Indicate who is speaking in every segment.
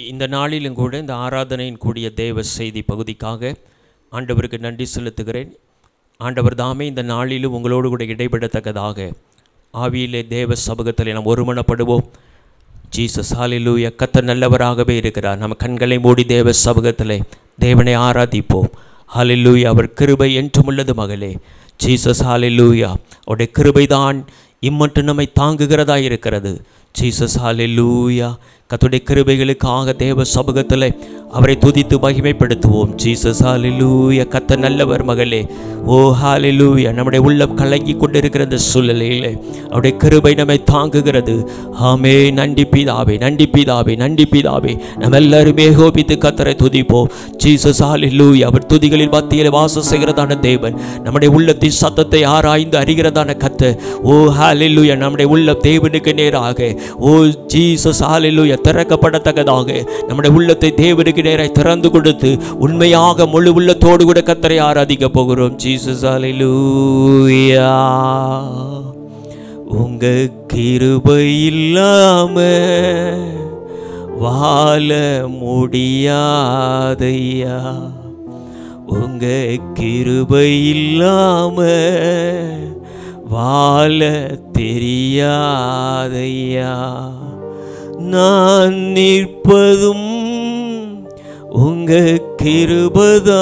Speaker 1: இந்த நாளிலும் கூட இந்த ஆராதனையின் கூடிய தேவ செய்தி பகுதிக்காக ஆண்டவருக்கு நன்றி செலுத்துகிறேன் ஆண்டவர் தாமே இந்த நாளிலும் உங்களோடு கூட இடைபெறத்தக்கதாக ஆவியிலே தேவ சமூகத்தில் நாம் ஒருமனப்படுவோம் ஜீசஸ் ஹalleluya கர்த்தர் நல்லவராகவே இருக்கிறார் நம்ம கண்களை மூடி தேவ சமூகத்திலே தேவனை ஆராதிப்போம் ஹalleluya அவர் கிருபை என்றும் உள்ளது மகளே ஜீசஸ் ஹalleluya அவருடைய கிருபைதான் இம்மட்டும் நம்மை தாங்குகிறதா இருக்கிறது ஜீசஸ் ஹalleluya கர்த்தருடைய கிருபைகளுக்காக தேவ சமூகத்தில் அவரை துதித்து மகிமைப்படுத்துவோம் ஜீசஸ் ஹalleluya கர்த்தர் நல்லவர் மகளே ஓ ஹalleluya நம்முடைய உள்ளம் கலங்கி கொண்டிருக்கிற இந்த சூழ்நிலையில் அவருடைய கிருபை நம்மை தாங்குகிறது ஆமே நன்றி பிதாவே நன்றி பிதாவே நன்றி பிதாவே நம்ம எல்லாரும் ஏகோபித்து கத்தரை துதிப்போம் ஜீசஸ் ஹalleluya அவர் துதிகளின் மத்தியில் வாசம் செய்கிறதான தேவன் நம்முடைய உள்ளத்தின் சத்தத்தை ஆராய்ந்து அறிகிறதான கத்த ஓ ஹalleluya நம்முடைய உள்ளம் தேவனுக்கு நேராக ஓ ஜீசஸ் ஹalleluya திறக்கப்படத்தக்கதாக நம்முடைய உள்ளத்தை தேவனுக்கு நேராக திறந்து கொடுத்து உண்மையாக முழு உள்ளத்தோடு கூட கத்தரை ஆராதிக்க போகிறோம் ஜீசஸ் ஹalleluya உங்க கிருபை இல்லாம வாழ முடியாதையா உங்க கிருபை இல்லாம வாழ தெரியாதையா நான் நிற்பதும் உங்க கிருபதா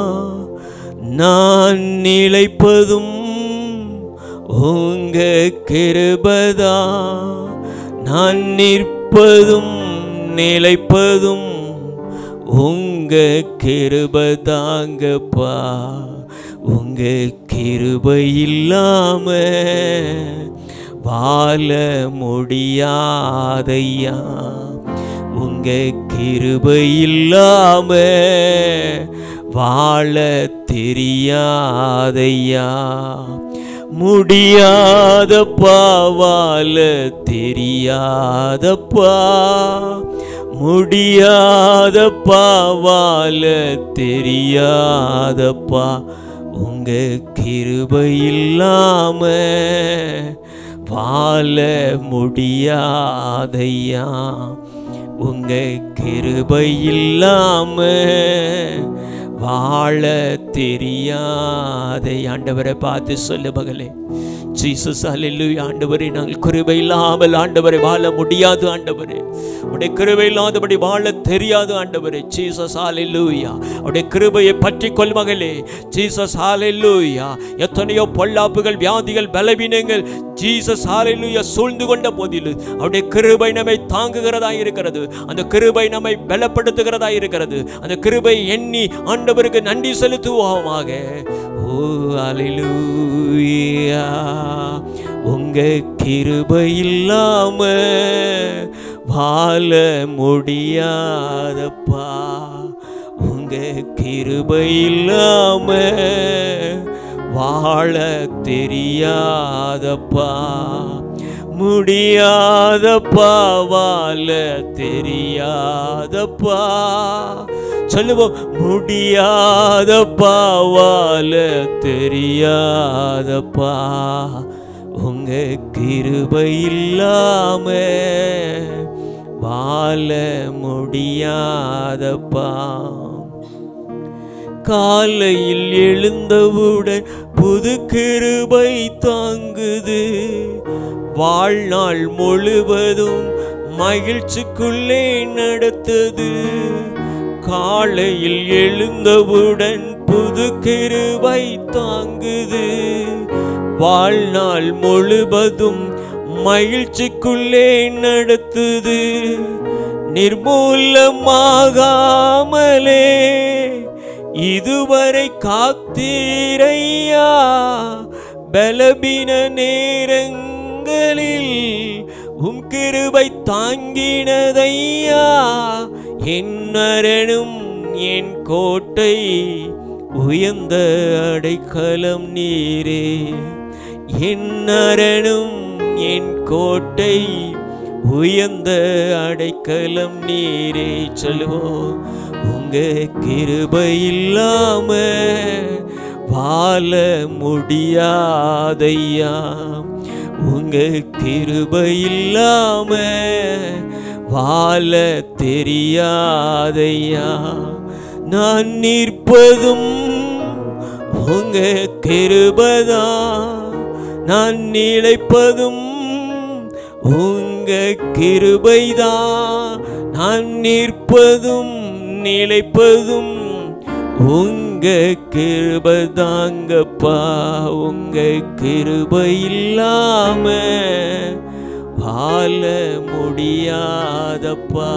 Speaker 1: நான் நிலைப்பதும் உங்க கிருபதா நான் நிற்பதும் நிலைப்பதும் உங்க கிருபதாங்கப்பா உங்க கிருபை இல்லாம வாழ முடியாதையா உங்க கிருபை இல்லாம வாழ தெரியாதையா முடியாதப்பா வாழ தெரியாதப்பா முடியாதப்பா வாழ தெரியாதப்பா உங்க கிருபை இல்லாம வாழ முடியாதையா உங்க கிருபை இல்லாம வாழ தெரியாதை ஆண்டவரை பார்த்து சொல்லு மகளே ஜீசஸ் அல்லேலூயா ஆண்டவரே நாங்கள் கிருபை இல்லாமல் ஆண்டவரை வாழ முடியாது ஆண்டவரே உடைய கிருபை இல்லாதபடி வாழ தெரியாது ஆண்டவரே ஜீசஸ் அல்லேலூயா உடைய கிருபையை பற்றி கொள் மகளே ஜீசஸ் அல்லேலூயா எத்தனையோ பொல்லாப்புகள் வியாதிகள் பலவீனங்கள் ஜீசஸ் ஹalleluya சூழ்ந்து கொண்ட போதிலும் அவருடைய கிருபை நம்மை தாங்குகிறதா இருக்கிறது அந்த கிருபை நம்மை பலப்படுத்துகிறதா இருக்கிறது அந்த கிருபை எண்ணி ஆண்டவருக்கு நன்றி செலுத்துவோமாக ஓ ஹalleluya உங்க கிருபை இல்லாம வாழ முடியாதப்பா உங்க கிருபை இல்லாம வாழ தெரியாதப்பா முடியாதப்பா வாழ தெரியாதப்பா சொல்லுவோம் முடியாதப்பா வாழ தெரியாதப்பா உங்க கிருபை இல்லாம வாழ முடியாதப்பா காலையில் எழுந்தவுடன் புது கிருபை தாங்குது வாழ்நாள் முழுவதும் மகிழ்ச்சிக்குள்ளே நடத்தது காலையில் எழுந்தவுடன் புது கிருபை தாங்குது வாழ்நாள் முழுவதும் மகிழ்ச்சிக்குள்ளே நடத்துது நிர்மூலமாகாமலே இதுவரை காத்தீரையா பலபீன நேரங்களில் உம் கிருபை தாங்கினதையா என் அரணும் என் கோட்டை உயர்ந்த அடைக்கலம் நீரே என் அரணும் என் கோட்டை உயர்ந்த அடைக்கலம் நீரே சொல்லுவோம் உங்க கிருபை இல்லாம வாழ முடியாதையா உங்க கிருபை இல்லாம வாழ தெரியாதையா நான் நிற்பதும் உங்க கிருபதா நான் நிலைப்பதும் உங்க கிருபைதான் நான் நிற்பதும் நிலைப்பதும் உங்க கிருபதாங்கப்பா உங்க கிருபை இல்லாம வாழ முடியாதப்பா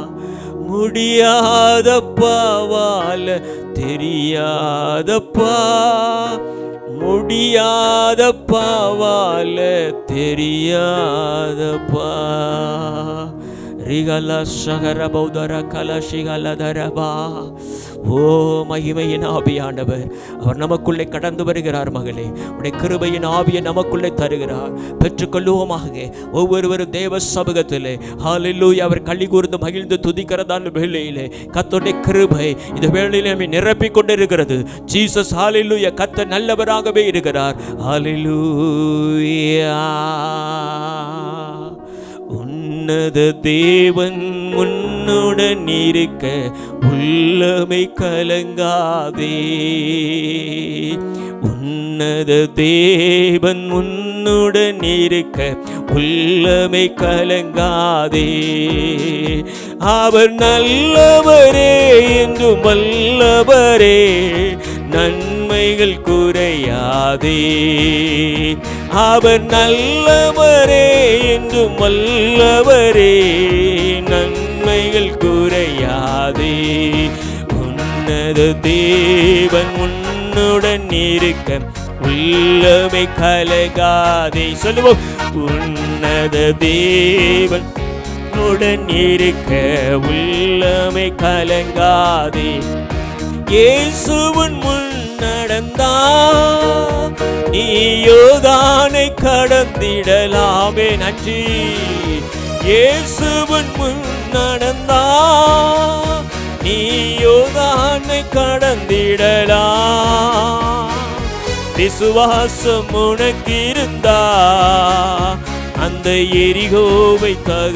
Speaker 1: முடியாதப்பா வாழ தெரியாதப்பா முடியாதப்பா வாழ தெரியாதப்பா ரிகல சகர பௌதர கலசிகல தரபா ஓ மகிமையின் ஆவியானவர் அவர் நமக்குள்ளே கடந்து வருகிறார் மகளே உடைய கிருபையின் ஆவியை நமக்குள்ளே தருகிறார் பெற்றுக்கொள்வோமாக ஒவ்வொருவரும் தேவ சமூகத்திலே ஹalleluya அவர் களி கூர்ந்து மகிழ்ந்து துதிக்கிறதான வேளையிலே கத்தோடைய கிருபை இந்த வேளையிலே நம்மை நிரப்பிக் கொண்டிருக்கிறது ஜீசஸ் ஹalleluya கத்த நல்லவராகவே இருக்கிறார் ஹalleluya உன்னத தேவன் உன்னுடன் இருக்க உள்ளமை கலங்காதே உன்னத தேவன் உன்னுடன் இருக்க உள்ளமை கலங்காதே அவர் நல்லவரே என்றும் வல்லவரே நன்மைகள் குறையாதே அவர் நல்லவரே என்றும் வல்லவரே நன்மைகள் குறையாதே உன்னத தேவன் உன்னுடன் இருக்க உள்ளமை கலகாதே சொல்லுவோம் உன்னத தேவன் உடன் இருக்க உள்ளமை கலங்காதே இயேசுவின் முன் நடந்தா நீ யோதானை கடந்திடலாமே நன்றி இயேசுவின் முன் நடந்தா நீ யோதானை கடந்திடலாம் விசுவாசம் உனக்கு இருந்தா அந்த எரிகோவை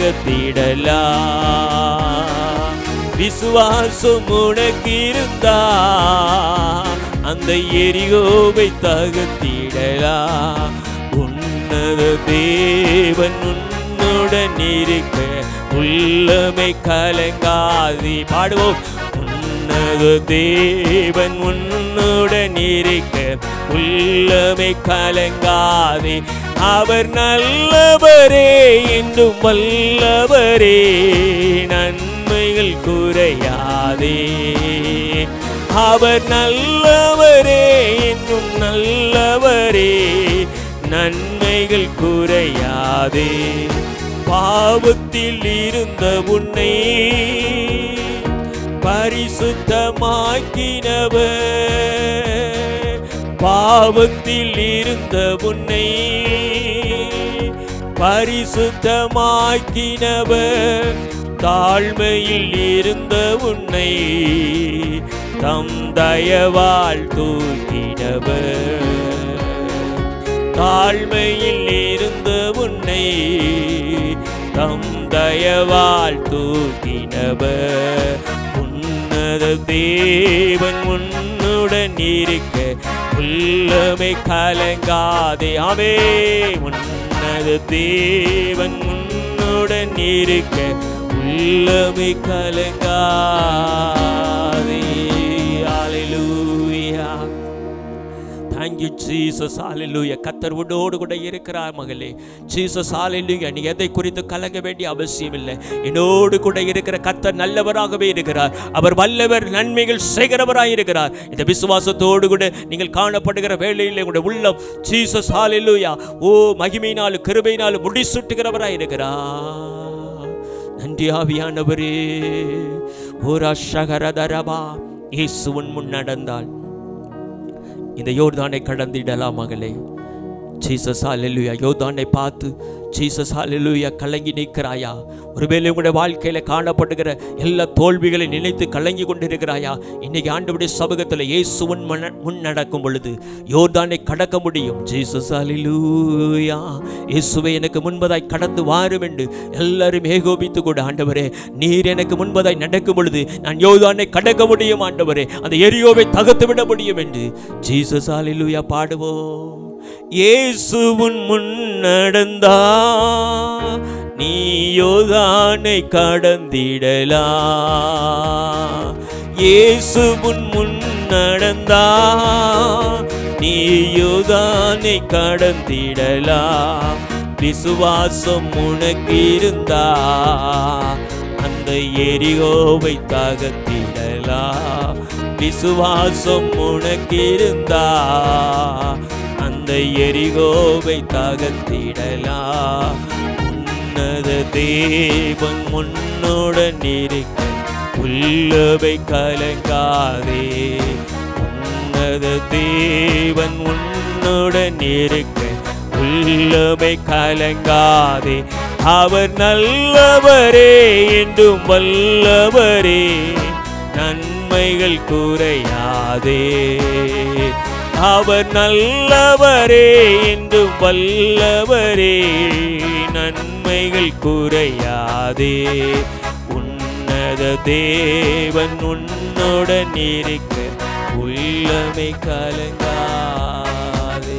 Speaker 1: தகத்திடலாம் விசுவாசம் உனக்கு இருந்தா அந்த எரிகோவை தகத்திடலாம் உன்னத தேவன் உன்னுடன் இருக்க உள்ளமை கலங்காதி பாடுவோம் உன்னத தேவன் உன்னுடன் இருக்க உள்ளமை கலங்காதே அவர் நல்லவரே என்றும் வல்லவரே நன்மைகள் குறையாதே அவர் நல்லவரே என்றும் நல்லவரே நன்மைகள் குறையாதே பாவத்தில் இருந்த உன்னை பரிசுத்தமாக்கினவர் பாவத்தில் இருந்த உன்னை பரிசுத்தமாக்கினவர் தாழ்மையில் இருந்த உன்னை தம் தயவால் தூக்கினவர் தாழ்மையில் இருந்த உன்னை தம் தயவால் தூக்கினவர் உன்னத தேவன் உன்னுடன் இருக்க உள்ளமை கலங்காதே ஆமே உன்னத தேவன் உன்னுடன் இருக்க உள்ளமை கலங்காதே ஹalleluya தேங்க்யூ ஜீசஸ் ஹalleluya கத்தர் உன்னோடு கூட இருக்கிறார் மகளே ஜீசஸ் ஹalleluya நீ எதை குறித்து கலங்க வேண்டிய அவசியம் இல்லை என்னோடு கூட இருக்கிற கத்தர் நல்லவராகவே இருக்கிறார் அவர் வல்லவர் நன்மைகள் செய்கிறவராய் இருக்கிறார் இந்த விசுவாசத்தோடு கூட நீங்கள் காணப்படுகிற வேளையில் உங்களுடைய உள்ளம் ஜீசஸ் ஹalleluya ஓ மகிமையினாலும் கிருபையினாலும் முடிசூட்டுகிறவராய் இருக்கிறார் நன்றி ஆவியானவரே ஓரா ஷகரதரபா இயேசுவின் முன் நடந்தாள் இந்த யோர்தானை கடந்திடலாம் மகளே ஜீசஸ் ஹalleluya யோதானை பார்த்து ஜீசஸ் ஹalleluya கலங்கி நிற்கிறாயா ஒருவேளை உங்களுடைய வாழ்க்கையில காணப்படுகிற எல்லா தோல்விகளை நினைத்து கலங்கி கொண்டிருக்கிறாயா இன்னைக்கு ஆண்டவருடைய சமூகத்தில் இயேசுவன் மன முன் நடக்கும் பொழுது யோர்தானை கடக்க முடியும் ஜீசஸ் ஹalleluya இயேசுவே எனக்கு முன்பதாய் கடந்து வாரும் என்று எல்லாரும் ஏகோபித்து கூட ஆண்டவரே நீர் எனக்கு முன்பதாய் நடக்கும் பொழுது நான் யோர்தானை கடக்க முடியும் ஆண்டவரே அந்த எரியோவை தகர்த்து விட முடியும் என்று ஜீசஸ் ஹalleluya பாடுவோம் இயேசுவின் முன் நடந்தா நீ யோதானை கடந்திடலா இயேசுவின் முன் நடந்தா நீ யோதானை கடந்திடலா விசுவாசம் உனக்கு இருந்தா அந்த எரிகோவை தகத்திடலா விசுவாசம் உனக்கு இருந்தா அந்த எரிகோவை தகத்திடலா உன்னத தேவன் முன்னுடன் இருக்க உள்ளவை கலங்காதே உன்னத தேவன் உன்னுடன் இருக்க உள்ளமை கலங்காதே அவர் நல்லவரே என்றும் வல்லவரே நன்மைகள் குறையாதே அவர் நல்லவரே என்றும் வல்லவரே நன்மைகள் குறையாதே உன்னத தேவன் உன்னுடன் இருக்க உள்ளமை கலங்காதே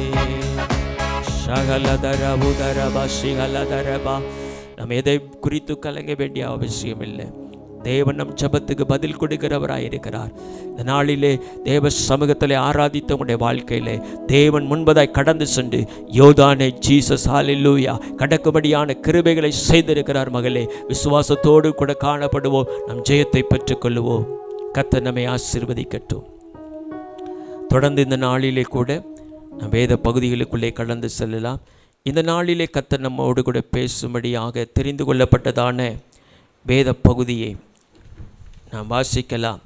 Speaker 1: ஷகலதரபுதரபா சிகலதரபா நம்ம எதை குறித்து கலங்க வேண்டிய அவசியம் இல்லை தேவன் நம் ஜபத்துக்கு பதில் கொடுக்கிறவராய் இருக்கிறார் இந்த நாளிலே தேவ சமூகத்திலே ஆராதித்த உடைய வாழ்க்கையிலே தேவன் முன்பதாய் கடந்து சென்று யோதானே ஜீசஸ் ஹalleluya கடக்கும்படியான கிருபைகளை செய்திருக்கிறார் மகளே விசுவாசத்தோடு கூட காணப்படுவோம் நம் ஜெயத்தை பெற்றுக்கொள்ளுவோம் கர்த்தர் நம்மை ஆசீர்வதிக்கட்டும் தொடர்ந்து இந்த நாளிலே கூட நம் வேத பகுதிகளுக்குள்ளே கடந்து செல்லலாம் இந்த நாளிலே கர்த்தர் நம்மோடு கூட பேசும்படியாக தெரிந்து கொள்ளப்பட்டதான வேத பகுதியை நாம் வாசிக்கலாம்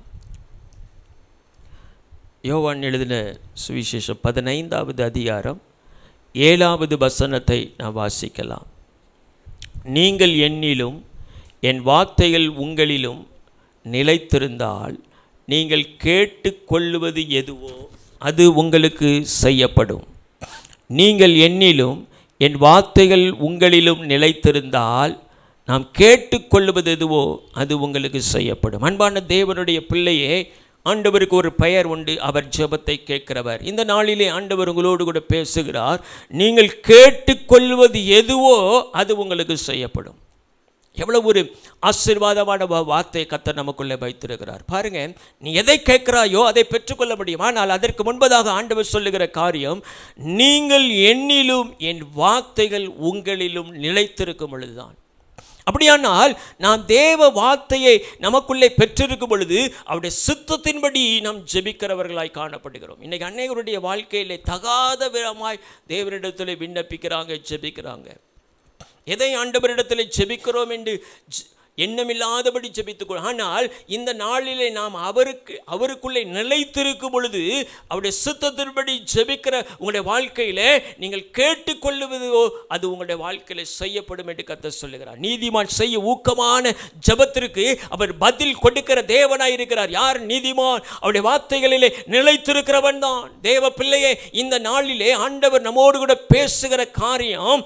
Speaker 1: யோவான் எழுதின சுவிசேஷம் பதினைந்தாவது அதிகாரம் ஏழாவது வசனத்தை நாம் வாசிக்கலாம் நீங்கள் என்னிலும் என் வார்த்தைகள் உங்களிலும் நிலைத்திருந்தால் நீங்கள் கேட்டுக்கொள்ளுவது எதுவோ அது உங்களுக்கு செய்யப்படும் நீங்கள் என்னிலும் என் வார்த்தைகள் உங்களிலும் நிலைத்திருந்தால் நாம் கேட்டுக்கொள்வது எதுவோ அது உங்களுக்கு செய்யப்படும் அன்பான தேவனுடைய பிள்ளையே ஆண்டவருக்கு ஒரு பெயர் உண்டு அவர் ஜெபத்தை கேட்கிறவர் இந்த நாளிலே ஆண்டவர் உங்களோடு கூட பேசுகிறார் நீங்கள் கேட்டுக்கொள்வது எதுவோ அது உங்களுக்கு செய்யப்படும் எவ்வளவு ஒரு ஆசீர்வாதமான வா- வார்த்தையை கத்தர் நமக்குள்ளே வைத்திருக்கிறார் பாருங்க நீ எதை கேட்கிறாயோ அதை பெற்றுக்கொள்ள முடியும் ஆனால் அதற்கு முன்பதாக ஆண்டவர் சொல்லுகிற காரியம் நீங்கள் என்னிலும் என் வார்த்தைகள் உங்களிலும் நிலைத்திருக்கும் பொழுதுதான் அப்படியானால் நாம் தேவ வார்த்தையை நமக்குள்ளே பெற்றிருக்கும் பொழுது அவருடைய சித்தத்தின்படி நாம் ஜெபிக்கிறவர்களாய் காணப்படுகிறோம் இன்னைக்கு அநேகருடைய வாழ்க்கையிலே தகாத விதமாய் தேவனிடத்தில் விண்ணப்பிக்கிறாங்க ஜெபிக்கிறாங்க எதை ஆண்டவரிடத்தில் ஜெபிக்கிறோம் என்று ஜ- எண்ணமில்லாதபடி ஜெபித்துக்கொள் ஆனால் இந்த நாளிலே நாம் அவருக்கு அவருக்குள்ளே நிலைத்திருக்கும் பொழுது அவருடைய சித்தத்தின்படி ஜெபிக்கிற உங்களுடைய வாழ்க்கையிலே நீங்கள் கேட்டுக்கொள்ளுவதோ அது உங்களுடைய வாழ்க்கையில செய்யப்படும் என்று கத்த சொல்லுகிறார் நீதிமான் செய்ய ஊக்கமான ஜெபத்திற்கு அவர் பதில் கொடுக்கிற தேவனாய் இருக்கிறார் யார் நீதிமான் அவருடைய வார்த்தைகளிலே நிலைத்திருக்கிறவன் தான் தேவ பிள்ளையே இந்த நாளிலே ஆண்டவர் நம்மோடு கூட பேசுகிற காரியம்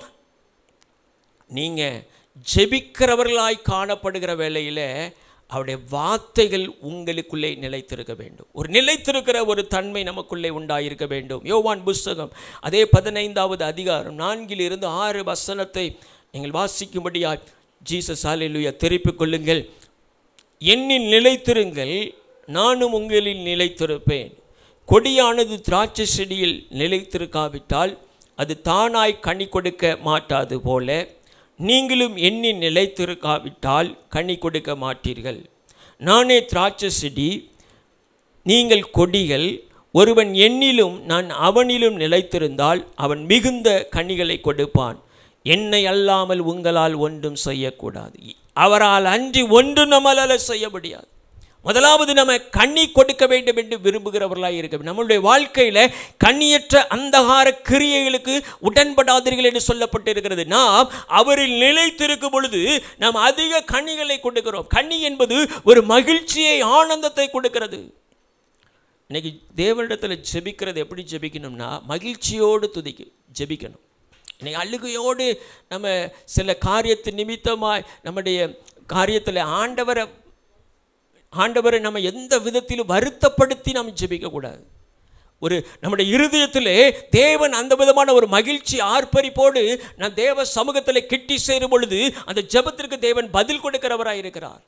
Speaker 1: நீங்கள் ஜெபிக்கிறவர்களாய் காணப்படுகிற வேளையில் அவருடைய வார்த்தைகள் உங்களுக்குள்ளே நிலைத்திருக்க வேண்டும் ஒரு நிலைத்திருக்கிற ஒரு தன்மை நமக்குள்ளே உண்டாயிருக்க வேண்டும் யோவான் புஸ்தகம் அதே பதினைந்தாவது அதிகாரம் நான்கிலிருந்து ஆறு வசனத்தை நீங்கள் வாசிக்கும்படியாய் ஜீசஸ் ஹalleluya திருப்பிக் கொள்ளுங்கள் என்னில் நிலைத்திருங்கள் நானும் உங்களில் நிலைத்திருப்பேன் கொடியானது திராட்சை செடியில் நிலைத்திருக்காவிட்டால் அது தானாய் கனி கொடுக்க மாட்டாது போல நீங்களும் எண்ணி நிலைத்திருக்காவிட்டால் கனி கொடுக்க மாட்டீர்கள் நானே திராட்சை செடி நீங்கள் கொடிகள் ஒருவன் எண்ணிலும் நான் அவனிலும் நிலைத்திருந்தால் அவன் மிகுந்த கனிகளை கொடுப்பான் என்னை அல்லாமல் உங்களால் ஒன்றும் செய்யக்கூடாது அவரால் அன்றி ஒன்றும் நம்மளால் செய்ய முடியாது முதலாவது நம்ம கண்ணி கொடுக்க வேண்டும் என்று விரும்புகிறவர்களாக இருக்க வேண்டும். நம்மளுடைய வாழ்க்கையில் கண்ணியற்ற அந்தகார கிரியைகளுக்கு உடன்படாதீர்கள் என்று சொல்லப்பட்டு இருக்கிறது நாம் அவரில் நிலைத்திருக்கும் பொழுது நாம் அதிக கண்ணிகளை கொடுக்கிறோம் கண்ணி என்பது ஒரு மகிழ்ச்சியை ஆனந்தத்தை கொடுக்கிறது இன்னைக்கு தேவனிடத்தில் ஜெபிக்கிறது எப்படி ஜெபிக்கணும்னா மகிழ்ச்சியோடு துதிக்கு ஜெபிக்கணும் இன்னைக்கு அழுகையோடு நம்ம சில காரியத்தின் நிமித்தமாய் நம்முடைய காரியத்தில் ஆண்டவரை ஆண்டவரை நம்ம எந்த விதத்திலும் வருத்தப்படுத்தி நாம் ஜெபிக்கக்கூடாது ஒரு நம்முடைய இருதயத்திலே தேவன் அந்த விதமான ஒரு மகிழ்ச்சி ஆர்ப்பரிப்போடு நான் தேவ சமூகத்தில் கிட்டி சேரும் பொழுது அந்த ஜெபத்திற்கு தேவன் பதில் கொடுக்கிறவராய் இருக்கிறார்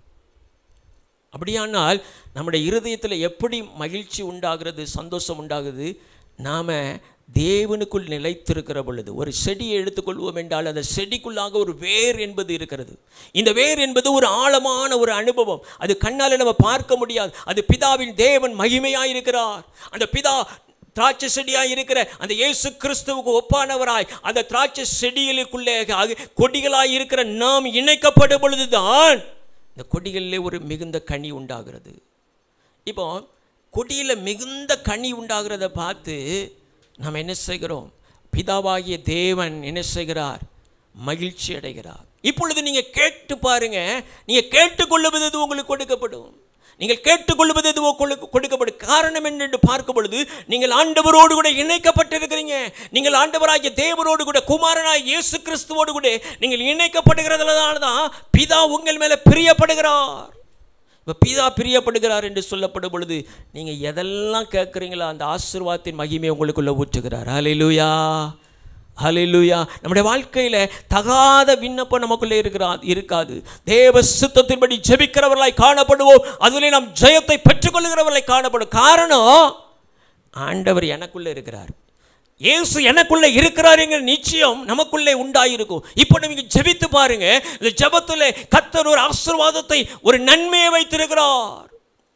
Speaker 1: அப்படியானால் நம்முடைய இருதயத்தில் எப்படி மகிழ்ச்சி உண்டாகிறது சந்தோஷம் உண்டாகுது நாம் தேவனுக்குள் நிலைத்திருக்கிற பொழுது ஒரு செடியை எடுத்துக்கொள்வோம் என்றால் அந்த செடிக்குள்ளாக ஒரு வேர் என்பது இருக்கிறது இந்த வேர் என்பது ஒரு ஆழமான ஒரு அனுபவம் அது கண்ணால் நம்ம பார்க்க முடியாது அது பிதாவின் தேவன் மகிமையாக இருக்கிறார் அந்த பிதா திராட்சை செடியாய் இருக்கிற அந்த இயேசு கிறிஸ்துவுக்கு ஒப்பானவராய் அந்த திராட்சை செடிகளுக்குள்ளே கொடிகளாய் இருக்கிற நாம் இணைக்கப்படும் பொழுதுதான் இந்த கொடிகளிலே ஒரு மிகுந்த கனி உண்டாகிறது இப்போ கொடியில் மிகுந்த கனி உண்டாகிறத பார்த்து நாம் என்ன செய்கிறோம் பிதாவாகிய தேவன் என்ன செய்கிறார் மகிழ்ச்சி அடைகிறார் இப்பொழுது நீங்கள் கேட்டு பாருங்க நீங்கள் கேட்டுக்கொள்ளுவது எது உங்களுக்கு கொடுக்கப்படும் நீங்கள் கேட்டுக்கொள்வது எதுவோ கொடு- கொடுக்கப்படும் காரணம் என்ன என்று பார்க்கும் பொழுது நீங்கள் ஆண்டவரோடு கூட இணைக்கப்பட்டிருக்கிறீங்க நீங்கள் ஆண்டவராகிய தேவரோடு கூட குமாரனாய் இயேசு கிறிஸ்துவோடு கூட நீங்கள் இணைக்கப்படுகிறதுனால தான் பிதா உங்கள் மேலே பிரியப்படுகிறார் இப்போ பிதா பிரியப்படுகிறார் என்று சொல்லப்படும் பொழுது நீங்கள் எதெல்லாம் கேட்குறீங்களோ அந்த ஆசீர்வாதத்தின் மகிமை உங்களுக்குள்ள ஊற்றுகிறார் ஹalleluya ஹalleluya நம்முடைய வாழ்க்கையில் தகாத விண்ணப்பம் நமக்குள்ளே இருக்கிறா இருக்காது தேவ சித்தத்தின்படி ஜெபிக்கிறவர்களாய் காணப்படுவோம் அதிலே நாம் ஜெயத்தை பெற்றுக்கொள்கிறவர்களாய் காணப்படும் காரணம் ஆண்டவர் எனக்குள்ளே இருக்கிறார் இயேசு எனக்குள்ளே இருக்கிறாருங்கிற நிச்சயம் நமக்குள்ளே உண்டாயிருக்கும் இப்போ நீங்க ஜெபித்து பாருங்க இந்த ஜெபத்தில் கத்தர் ஒரு ஆசீர்வாதத்தை ஒரு நன்மையை வைத்திருக்கிறார்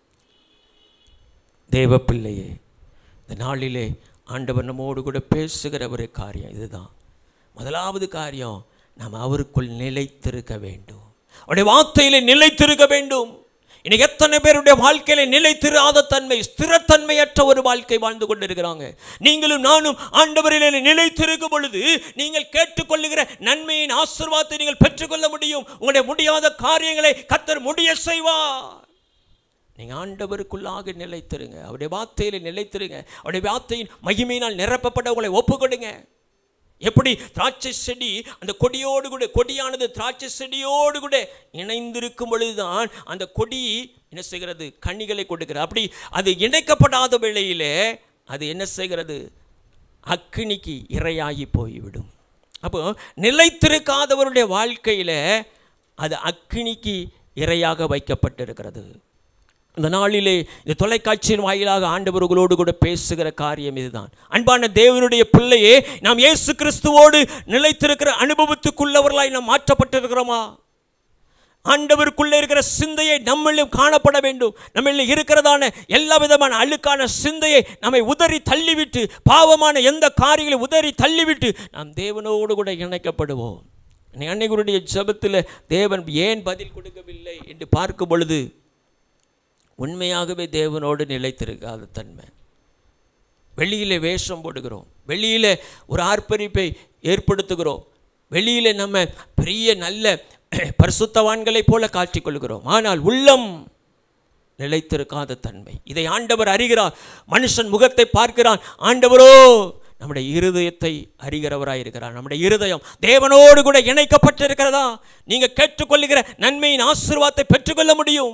Speaker 1: தேவ பிள்ளையே இந்த நாளிலே ஆண்டவர் நம்மோடு கூட பேசுகிற ஒரு காரியம் இதுதான் முதலாவது காரியம் நாம் அவருக்குள் நிலைத்திருக்க வேண்டும் அவருடைய வார்த்தையிலே நிலைத்திருக்க வேண்டும் இன்னைக்கு எத்தனை பேருடைய வாழ்க்கையில நிலைத்திராத தன்மை ஸ்திரத்தன்மையற்ற ஒரு வாழ்க்கை வாழ்ந்து கொண்டிருக்கிறாங்க நீங்களும் நானும் ஆண்டவரிலே நிலைத்திருக்கும் பொழுது நீங்கள் கேட்டுக்கொள்ளுகிற நன்மையின் ஆசீர்வாதத்தை நீங்கள் பெற்றுக்கொள்ள முடியும் உங்களுடைய முடியாத காரியங்களை கத்தர் முடிய செய்வார் நீங்கள் ஆண்டவருக்குள்ளாக நிலைத்திருங்க அவருடைய வார்த்தையில் நிலைத்திருங்க அவருடைய வார்த்தையின் மகிமையினால் நிரப்பப்பட்ட உங்களை ஒப்புக்கொடுங்க எப்படி திராட்சை செடி அந்த கொடியோடு கூட கொடியானது திராட்சை செடியோடு கூட இணைந்திருக்கும் பொழுதுதான் அந்த கொடி என்ன செய்கிறது கனிகளை கொடுக்கிறது அப்படி அது இணைக்கப்படாத வேளையிலே அது என்ன செய்கிறது அக்கினிக்கு இரையாகி போய்விடும் அப்போ நிலைத்திருக்காதவருடைய வாழ்க்கையில் அது அக்கினிக்கு இரையாக வைக்கப்பட்டிருக்கிறது இந்த நாளிலே இந்த தொலைக்காட்சியின் வாயிலாக ஆண்டவர்களோடு கூட பேசுகிற காரியம் இதுதான் அன்பான தேவனுடைய பிள்ளையே நாம் இயேசு கிறிஸ்துவோடு நிலைத்திருக்கிற அனுபவத்துக்குள்ளவர்களாய் நாம் மாற்றப்பட்டிருக்கிறோமா ஆண்டவருக்குள்ளே இருக்கிற சிந்தையை நம்மளும் காணப்பட வேண்டும் நம்மள இருக்கிறதான எல்லா விதமான அழுக்கான சிந்தையை நம்மை உதறி தள்ளிவிட்டு பாவமான எந்த காரியங்களை உதறி தள்ளிவிட்டு நாம் தேவனோடு கூட இணைக்கப்படுவோம் அன்னைக்குடைய ஜெபத்தில் தேவன் ஏன் பதில் கொடுக்கவில்லை என்று பார்க்கும் பொழுது உண்மையாகவே தேவனோடு நிலைத்திருக்காத தன்மை வெளியிலே வேஷம் போடுகிறோம் வெளியிலே ஒரு ஆர்ப்பரிப்பை ஏற்படுத்துகிறோம் வெளியிலே நம்ம பெரிய நல்ல பரிசுத்தவான்களைப் போல காட்டிக்கொள்கிறோம் ஆனால் உள்ளம் நிலைத்திருக்காத தன்மை இதை ஆண்டவர் அறிகிறார் மனுஷன் முகத்தை பார்க்கிறான் ஆண்டவரோ நம்முடைய இருதயத்தை அறிகிறவராய் இருக்கிறார் நம்முடைய இருதயம் தேவனோடு கூட இணைக்கப்பட்டிருக்கிறதா நீங்கள் கேட்டுக்கொள்ளுகிற நன்மையின் ஆசீர்வாதத்தை பெற்றுக்கொள்ள முடியும்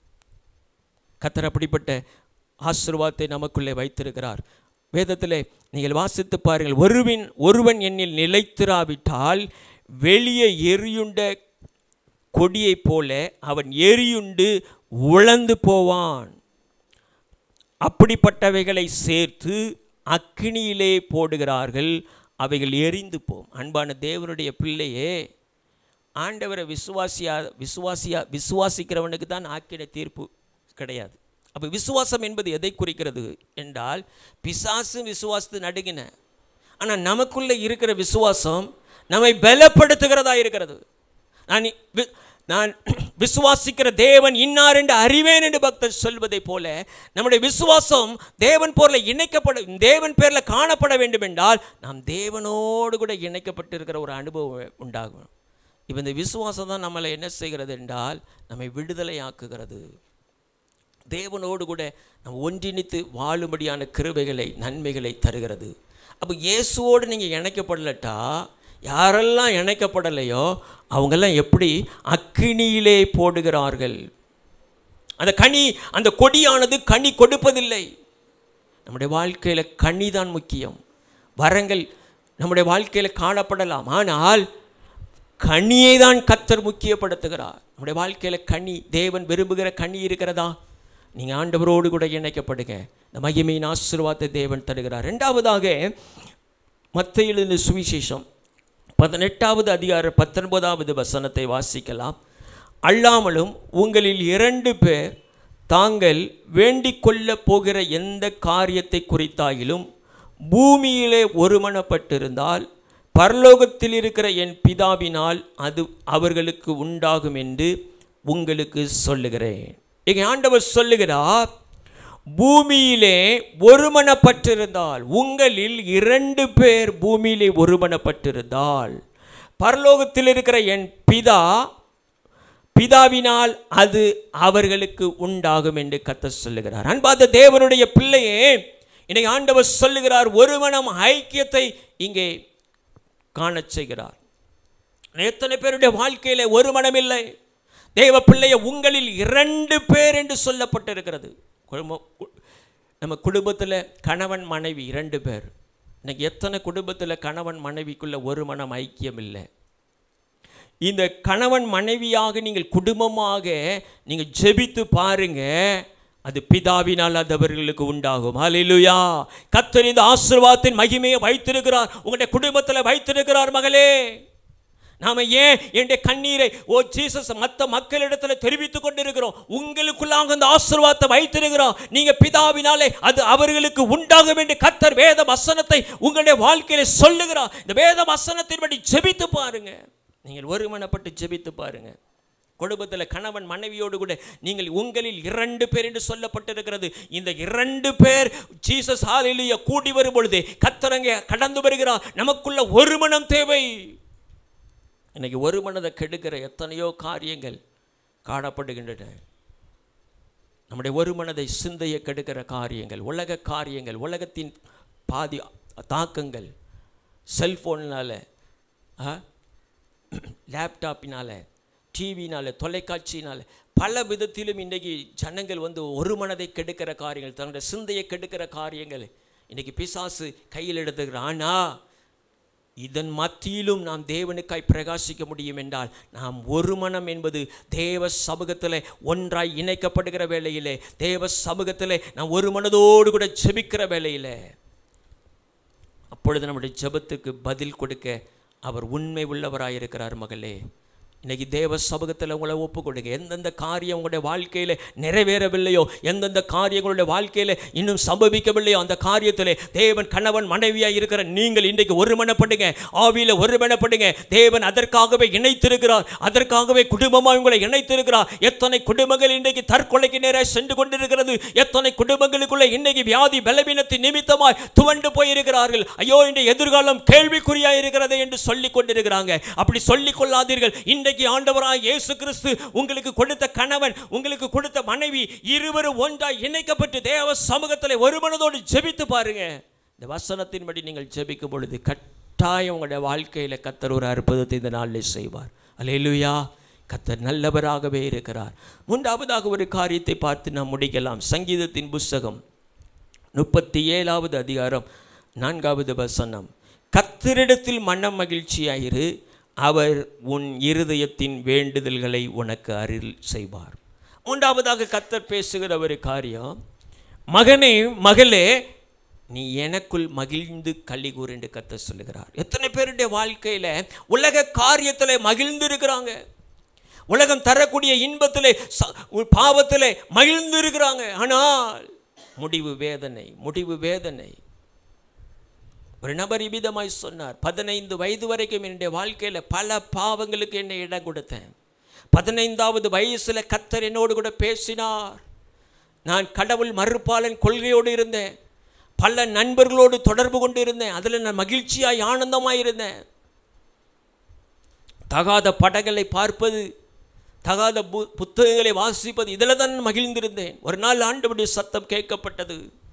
Speaker 1: கத்தர் அப்படிப்பட்ட ஆசீர்வாதத்தை நமக்குள்ளே வைத்திருக்கிறார் வேதத்திலே நீங்கள் வாசித்து பாருங்கள் ஒருவன் ஒருவன் என்னில் நிலைத்திராவிட்டால் வெளியே எரியுண்ட கொடியைப் போல அவன் எரியுண்டு உழந்து போவான் அப்படிப்பட்டவைகளை சேர்த்து அக்கினியிலே போடுகிறார்கள் அவைகள் எரிந்து போம் அன்பான தேவனுடைய பிள்ளையே ஆண்டவரை விசுவாசியா விசுவாசியா விசுவாசிக்கிறவனுக்கு தான் ஆக்கின தீர்ப்பு கிடையாது அப்போ விசுவாசம் என்பது எதை குறிக்கிறது என்றால் பிசாசு விசுவாசத்து நடுங்கின ஆனால் நமக்குள்ளே இருக்கிற விசுவாசம் நம்மை பலப்படுத்துகிறதா இருக்கிறது நான் இ- வி- நான் விசுவாசிக்கிற தேவன் இன்னார் என்று அறிவேன் என்று பக்தர் சொல்வதைப் போல நம்முடைய விசுவாசம் தேவன் போரில் இணைக்கப்பட தேவன் பேரில் காணப்பட வேண்டும் என்றால் நாம் தேவனோடு கூட இணைக்கப்பட்டிருக்கிற ஒரு அனுபவம் உண்டாகும் இப்போ இந்த விசுவாசம் தான் நம்மளை என்ன செய்கிறது என்றால் நம்மை விடுதலையாக்குகிறது தேவனோடு கூட நம்ம ஒன்றிணைத்து வாழும்படியான கிருபைகளை நன்மைகளை தருகிறது அப்போ இயேசுவோடு நீங்கள் இணைக்கப்படலட்டா யாரெல்லாம் இணைக்கப்படலையோ அவங்கெல்லாம் எப்படி அக்கினியிலே போடுகிறார்கள் அந்த கனி அந்த கொடியானது கனி கொடுப்பதில்லை நம்முடைய வாழ்க்கையில் கனி தான் முக்கியம் வரங்கள் நம்முடைய வாழ்க்கையில் காணப்படலாம் ஆனால் கனியை தான் கத்தர் முக்கியப்படுத்துகிறார் நம்முடைய வாழ்க்கையில் கனி தேவன் விரும்புகிற கனி இருக்கிறதா நீங்கள் ஆண்டவரோடு கூட இணைக்கப்படுங்க இந்த மகிமையின் ஆசீர்வாதத்தை தேவன் தருகிறார் ரெண்டாவதாக மத்த எழுதின சுவிசேஷம் பதினெட்டாவது அதிகார பத்தொன்பதாவது வசனத்தை வாசிக்கலாம் அல்லாமலும் உங்களில் இரண்டு பேர் தாங்கள் வேண்டிக் கொள்ளப் போகிற எந்த காரியத்தை குறித்தாயிலும் பூமியிலே ஒருமனப்பட்டிருந்தால் பரலோகத்தில் இருக்கிற என் பிதாவினால் அது அவர்களுக்கு உண்டாகும் என்று உங்களுக்கு சொல்லுகிறேன் இங்கே ஆண்டவர் சொல்லுகிறார் பூமியிலே ஒருமனப்பட்டிருந்தால் உங்களில் இரண்டு பேர் பூமியிலே ஒருமனப்பட்டிருந்தால் பரலோகத்தில் இருக்கிற என் பிதா பிதாவினால் அது அவர்களுக்கு உண்டாகும் என்று கத்த சொல்லுகிறார் அன்பாத தேவனுடைய பிள்ளையே இன்னைக்கு ஆண்டவர் சொல்லுகிறார் ஒருமனம் ஐக்கியத்தை இங்கே காணச் செய்கிறார் எத்தனை பேருடைய வாழ்க்கையில ஒரு மனம் இல்லை தேவ பிள்ளைய உங்களில் இரண்டு பேர் என்று சொல்லப்பட்டிருக்கிறது குடும்பம் கு- நம்ம குடும்பத்தில் கணவன் மனைவி இரண்டு பேர் இன்னைக்கு எத்தனை குடும்பத்தில் கணவன் மனைவிக்குள்ள ஒரு மனம் ஐக்கியம் இல்லை இந்த கணவன் மனைவியாக நீங்கள் குடும்பமாக நீங்கள் ஜெபித்து பாருங்க அது பிதாவினால் அது அவர்களுக்கு உண்டாகும் ஹalleluya கர்த்தர் இந்த ஆசீர்வாதத்தின் மகிமையை வைத்திருக்கிறார் உங்களுடைய குடும்பத்தில் வைத்திருக்கிறார் மகளே நாம ஏன் என்னுடைய கண்ணீரை ஓ ஜீசஸ் மற்ற மக்களிடத்தில் தெரிவித்துக் கொண்டிருக்கிறோம் உங்களுக்குள்ளாக அந்த ஆசீர்வாதத்தை வைத்திருக்கிறோம் நீங்க பிதாவினாலே அது அவர்களுக்கு உண்டாகும் என்று கர்த்தர் வேத வசனத்தை உங்களுடைய வாழ்க்கையில சொல்லுகிறார் இந்த வேத வசனத்தின்படி ஜெபித்து பாருங்க நீங்கள் ஒருமனப்பட்டு ஜெபித்து பாருங்க குடும்பத்தில் கணவன் மனைவியோடு கூட நீங்கள் உங்களில் இரண்டு பேர் என்று சொல்லப்பட்டிருக்கிறது இந்த இரண்டு பேர் ஜீசஸ் ஹalleluya கூடி வரும் பொழுது கத்தரங்க கடந்து வருகிறார் நமக்குள்ள ஒரு மனம் தேவை இன்னைக்கு ஒரு மனதை கெடுக்கிற எத்தனையோ காரியங்கள் காணப்படுகின்றன நம்முடைய ஒரு மனதை சிந்தையை கெடுக்கிற காரியங்கள் உலக காரியங்கள் உலகத்தின் பாதி தாக்கங்கள் செல்ஃபோனால் லேப்டாப்பினால் டிவினால் தொலைக்காட்சியினால் பல விதத்திலும் இன்றைக்கி ஜனங்கள் வந்து ஒரு மனதை கெடுக்கிற காரியங்கள் தன்னுடைய சிந்தையை கெடுக்கிற காரியங்கள் இன்றைக்கி பிசாசு கையில் எடுத்துக்கிறான் ஆனால் இதன் மத்தியிலும் நாம் தேவனுக்காய் பிரகாசிக்க முடியும் என்றால் நாம் ஒரு மனம் என்பது தேவ சமூகத்தில் ஒன்றாய் இணைக்கப்படுகிற வேளையிலே தேவ சமூகத்தில் நாம் ஒரு மனதோடு கூட ஜெபிக்கிற வேளையிலே அப்பொழுது நம்முடைய ஜெபத்துக்கு பதில் கொடுக்க அவர் உண்மை உள்ளவராய் இருக்கிறார் மகளே இன்னைக்கு தேவ சமூகத்தில் உங்களை ஒப்பு கொடுங்க எந்தெந்த காரியம் உங்களுடைய வாழ்க்கையில் நிறைவேறவில்லையோ எந்தெந்த காரியங்களுடைய வாழ்க்கையில் இன்னும் சம்பவிக்கவில்லையோ அந்த காரியத்தில் தேவன் கணவன் மனைவியாக இருக்கிற நீங்கள் இன்றைக்கு ஒருமனப்படுங்க ஆவியில் ஒருமனப்படுங்க தேவன் அதற்காகவே இணைத்திருக்கிறார் அதற்காகவே குடும்பமாக உங்களை இணைத்திருக்கிறார் எத்தனை குடும்பங்கள் இன்றைக்கு தற்கொலைக்கு நேராக சென்று கொண்டிருக்கிறது எத்தனை குடும்பங்களுக்குள்ள இன்னைக்கு வியாதி பலவீனத்தின் நிமித்தமாய் துவண்டு போயிருக்கிறார்கள் ஐயோ இந்த எதிர்காலம் கேள்விக்குறியா இருக்கிறது என்று சொல்லிக் கொண்டிருக்கிறாங்க அப்படி சொல்லிக் கொள்ளாதீர்கள் இன்றைக்கு ஆண்டவராய் இயேசு கிறிஸ்து உங்களுக்கு கொடுத்த கணவன் உங்களுக்கு கொடுத்த மனைவி இருவரும் ஒன்றாய் இணைக்கப்பட்டு தேவ சமூகத்தில் ஒரு மனதோடு ஜெபித்து பாருங்க இந்த வசனத்தின்படி நீங்கள் ஜெபிக்கும் பொழுது கட்டாயம் உங்களுடைய வாழ்க்கையில் கத்தர் ஒரு அற்புதத்தை இந்த நாளில் செய்வார் அல்லேலூயா கத்தர் நல்லவராகவே இருக்கிறார் மூன்றாவதாக ஒரு காரியத்தை பார்த்து நாம் முடிக்கலாம் சங்கீதத்தின் புஸ்தகம் முப்பத்தி ஏழாவது அதிகாரம் நான்காவது வசனம் கத்தரிடத்தில் மனம் மகிழ்ச்சியாயிரு அவர் உன் இருதயத்தின் வேண்டுதல்களை உனக்கு அருள் செய்வார் மூன்றாவதாக கத்தர் பேசுகிற ஒரு காரியம் மகனே மகளே நீ எனக்குள் மகிழ்ந்து களி கூறு என்று கத்தர் சொல்லுகிறார் எத்தனை பேருடைய வாழ்க்கையில் உலக காரியத்தில் மகிழ்ந்து இருக்கிறாங்க உலகம் தரக்கூடிய இன்பத்திலே ச- பாவத்திலே மகிழ்ந்து இருக்கிறாங்க ஆனால் முடிவு வேதனை முடிவு வேதனை ஒரு நபர் இவ்விதமாய் சொன்னார் பதினைந்து வயது வரைக்கும் என்னுடைய வாழ்க்கையில் பல பாவங்களுக்கு என்னை இடம் கொடுத்தேன் பதினைந்தாவது வயசுல கத்தர் என்னோடு கூட பேசினார் நான் கடவுள் மறுப்பாளன் கொள்கையோடு இருந்தேன் பல நண்பர்களோடு தொடர்பு கொண்டு இருந்தேன் அதில் நான் மகிழ்ச்சியாய் ஆனந்தமாய் இருந்தேன் தகாத படங்களை பார்ப்பது தகாத பு புத்தகங்களை வாசிப்பது இதில் தான் நான் மகிழ்ந்திருந்தேன் ஒரு நாள் ஆண்டவருடைய சத்தம் கேட்கப்பட்டது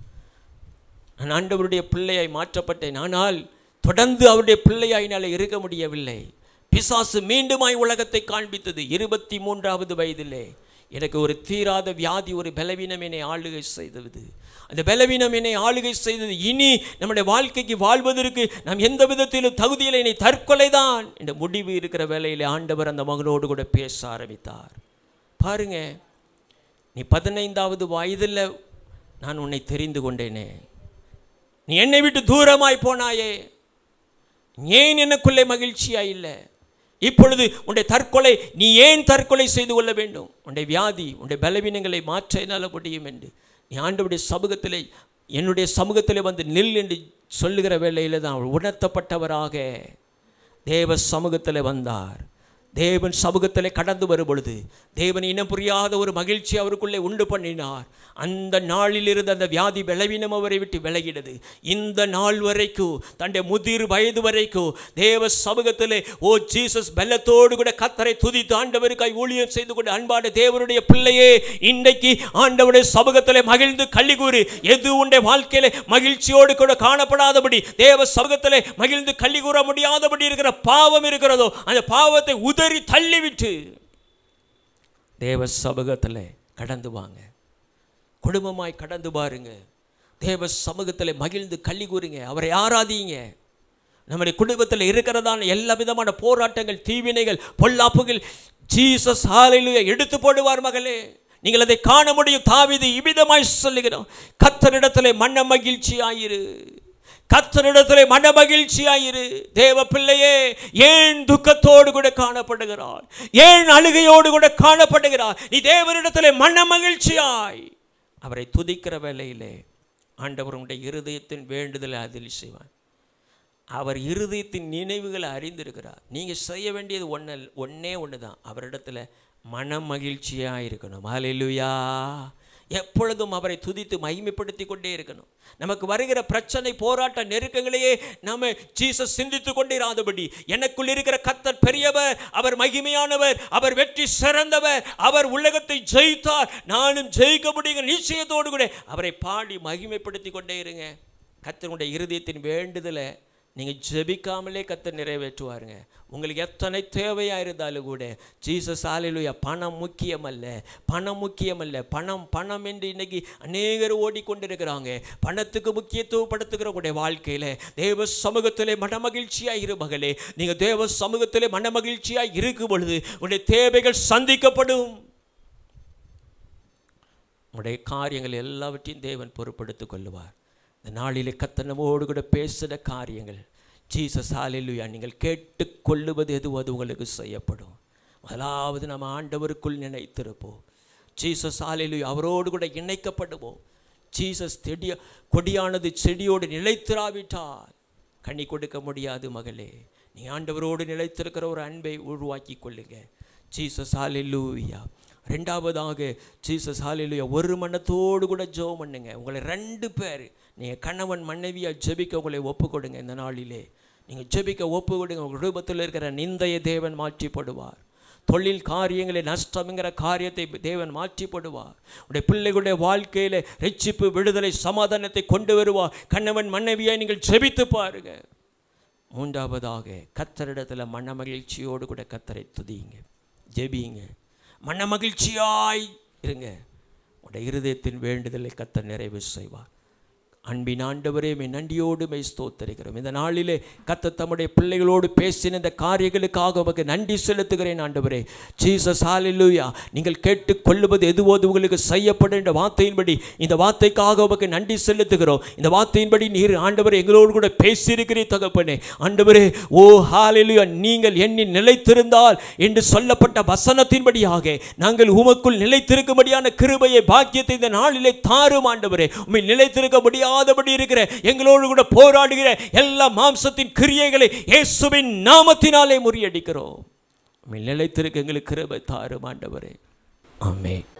Speaker 1: நான் ஆண்டவருடைய பிள்ளையாய் மாற்றப்பட்டேன் ஆனால் தொடர்ந்து அவருடைய பிள்ளையாய் என்னால் இருக்க முடியவில்லை பிசாசு மீண்டுமாய் உலகத்தை காண்பித்தது இருபத்தி மூன்றாவது வயதிலே எனக்கு ஒரு தீராத வியாதி ஒரு பலவீனம் என்னை ஆளுகை செய்தது அந்த பலவீனம் என்னை ஆளுகை செய்தது இனி நம்முடைய வாழ்க்கைக்கு வாழ்வதற்கு நாம் எந்த விதத்திலும் தகுதியில் என்னை தற்கொலை தான் என்ற முடிவு இருக்கிற வேலையில் ஆண்டவர் அந்த மகனோடு கூட பேச ஆரம்பித்தார் பாருங்க நீ பதினைந்தாவது வயதில் நான் உன்னை தெரிந்து கொண்டேனே நீ என்னை விட்டு தூரமாய் போனாயே ஏன் எனக்குள்ளே மகிழ்ச்சியா இல்லை இப்பொழுது உன்னுடைய தற்கொலை நீ ஏன் தற்கொலை செய்து கொள்ள வேண்டும் உன்னுடைய வியாதி உன்னுடைய பலவீனங்களை மாற்ற என்னால் முடியும் என்று நீ ஆண்டவருடைய சமூகத்திலே என்னுடைய சமூகத்திலே வந்து நில் என்று சொல்லுகிற வேளையில் தான் அவர் உணர்த்தப்பட்டவராக தேவ சமூகத்தில் வந்தார் தேவன் சமூகத்திலே கடந்து வரும் பொழுது தேவன் இனம் புரியாத ஒரு மகிழ்ச்சி அவருக்குள்ளே உண்டு பண்ணினார் அந்த நாளில் இருந்த அந்த வியாதி பலவீனம் அவரை விட்டு விலகினது இந்த நாள் வரைக்கும் தன்னுடைய முதிர் வயது வரைக்கும் தேவ சமூகத்திலே ஓ ஜீசஸ் பலத்தோடு கூட கத்தரை துதித்து ஆண்டவருக்காய் ஊழியம் செய்து கொண்டு அன்பான தேவனுடைய பிள்ளையே இன்றைக்கு ஆண்டவருடைய சமூகத்திலே மகிழ்ந்து கள்ளி கூறு எது உன்னுடைய வாழ்க்கையிலே மகிழ்ச்சியோடு கூட காணப்படாதபடி தேவ சமூகத்திலே மகிழ்ந்து கள்ளி கூற முடியாதபடி இருக்கிற பாவம் இருக்கிறதோ அந்த பாவத்தை உதறி தள்ளிவிட்டு தேவ சமூகத்தில் கடந்து வாங்க குடும்பமாய் கடந்து பாருங்க தேவ சமூகத்தில் மகிழ்ந்து கள்ளி கூறுங்க அவரை ஆராதிங்க நம்முடைய குடும்பத்தில் இருக்கிறதான எல்லா விதமான போராட்டங்கள் தீவினைகள் பொல்லாப்புகள் ஜீசஸ் ஹalleluya எடுத்து போடுவார் மகளே நீங்கள் அதை காண முடியும் தாவிது இவ்விதமாய் சொல்லுகிறோம் கத்தரிடத்திலே மன மகிழ்ச்சி ஆயிரு கத்தரிடத்திலே மன மகிழ்ச்சி ஆயிரு தேவ பிள்ளையே ஏன் துக்கத்தோடு கூட காணப்படுகிறார் ஏன் அழுகையோடு கூட காணப்படுகிறார் நீ தேவனிடத்திலே மன மகிழ்ச்சியாய் அவரை துதிக்கிற வேளையிலே ஆண்டவர் உடைய இருதயத்தின் வேண்டுதலை அதில் செய்வார் அவர் இருதயத்தின் நினைவுகளை அறிந்திருக்கிறார் நீங்கள் செய்ய வேண்டியது ஒன்று ஒன்றே ஒன்று தான் அவரிடத்துல மன மகிழ்ச்சியாக இருக்கணும் ஹalleluya எப்பொழுதும் அவரை துதித்து மகிமைப்படுத்தி கொண்டே இருக்கணும் நமக்கு வருகிற பிரச்சனை போராட்ட நெருக்கங்களையே நாம ஜீசஸ் சிந்தித்து கொண்டிராதபடி எனக்குள் இருக்கிற கத்தர் பெரியவர் அவர் மகிமையானவர் அவர் வெற்றி சிறந்தவர் அவர் உலகத்தை ஜெயித்தார் நானும் ஜெயிக்க முடியுங்க நிச்சயத்தோடு கூட அவரை பாடி மகிமைப்படுத்தி கொண்டே இருங்க கத்தனுடைய இருதயத்தின் வேண்டுதலை நீங்கள் ஜெபிக்காமலே கத்தர் நிறைவேற்றுவாருங்க உங்களுக்கு எத்தனை தேவையாக இருந்தாலும் கூட ஜீசஸ் ஆலையிலுயா பணம் முக்கியமல்ல பணம் முக்கியமல்ல பணம் பணம் என்று இன்னைக்கு அநேகர் ஓடிக்கொண்டிருக்கிறாங்க பணத்துக்கு முக்கியத்துவப்படுத்துகிற உங்களுடைய வாழ்க்கையில் தேவ சமூகத்திலே மனமகிழ்ச்சியாக இரு மகளே நீங்கள் தேவ சமூகத்திலே மனமகிழ்ச்சியாக இருக்கும் பொழுது உங்களுடைய தேவைகள் சந்திக்கப்படும் உங்களுடைய காரியங்கள் எல்லாவற்றையும் தேவன் பொறுப்படுத்திக் கொள்ளுவார் இந்த நாளிலே கத்த நம்மோடு கூட பேசுகிற காரியங்கள் ஜீசஸ் ஹalleluya நீங்கள் கேட்டுக்கொள்ளுவது எதுவோ அது உங்களுக்கு செய்யப்படும் முதலாவது நம்ம ஆண்டவருக்குள் நினைத்திருப்போம் ஜீசஸ் ஹalleluya அவரோடு கூட இணைக்கப்படுவோம் ஜீசஸ் தெடிய கொடியானது செடியோடு நிலைத்திராவிட்டால் கனி கொடுக்க முடியாது மகளே நீ ஆண்டவரோடு நிலைத்திருக்கிற ஒரு அன்பை உருவாக்கி கொள்ளுங்க ஜீசஸ் ஹalleluya ரெண்டாவதாக ஜீசஸ் ஹalleluya ஒரு மனத்தோடு கூட ஜெபம் பண்ணுங்க உங்களை ரெண்டு பேர் நீங்கள் கணவன் மனைவியாக ஜெபிக்க உங்களை ஒப்பு கொடுங்க இந்த நாளிலே நீங்கள் ஜெபிக்க ஒப்பு கொடுங்க உங்கள் ரூபத்தில் இருக்கிற நிந்தையை தேவன் மாற்றி போடுவார் தொழில் காரியங்களை நஷ்டம்ங்கிற காரியத்தை தேவன் மாற்றி போடுவார் உடைய பிள்ளைகளுடைய வாழ்க்கையில் ரட்சிப்பு விடுதலை சமாதானத்தை கொண்டு வருவார் கணவன் மனைவியை நீங்கள் ஜெபித்து பாருங்க மூன்றாவதாக கத்தரிடத்தில் மன மகிழ்ச்சியோடு கூட கத்தரை துதியுங்க ஜெபியுங்க மன மகிழ்ச்சியாய் இருங்க உடைய இருதயத்தின் வேண்டுதலை கத்தர் நிறைவு செய்வார் அன்பின் ஆண்டவரே மெய் நன்றியோடு மெய் ஸ்தோத்தரிக்கிறோம் இந்த நாளிலே கத்த தம்முடைய பிள்ளைகளோடு பேசின இந்த காரியங்களுக்காக உமக்கு நன்றி செலுத்துகிறேன் ஆண்டவரே ஜீசஸ் ஹalleluya நீங்கள் கேட்டுக்கொள்ளுவது எதுவோ அது உங்களுக்கு செய்யப்படும் என்ற வார்த்தையின்படி இந்த வார்த்தைக்காக உமக்கு நன்றி செலுத்துகிறோம் இந்த வார்த்தையின்படி நீர் ஆண்டவரே எங்களோடு கூட பேசியிருக்கிறீர் தகப்பனே ஆண்டவரே ஓ ஹalleluya நீங்கள் எண்ணி நிலைத்திருந்தால் என்று சொல்லப்பட்ட வசனத்தின்படியாக நாங்கள் உமக்குள் நிலைத்திருக்கும்படியான கிருபையை பாக்கியத்தை இந்த நாளிலே தாரும் ஆண்டவரே உம்மை நிலைத்திருக்க முடியாதபடி இருக்கிற எங்களோடு கூட போராடுகிற எல்லா மாம்சத்தின் கிரியைகளை இயேசுவின் நாமத்தினாலே முறியடிக்கிறோம் உம்மில் நிலைத்திருக்க எங்களுக்கு கிருபை தாரும் ஆண்டவரே ஆமே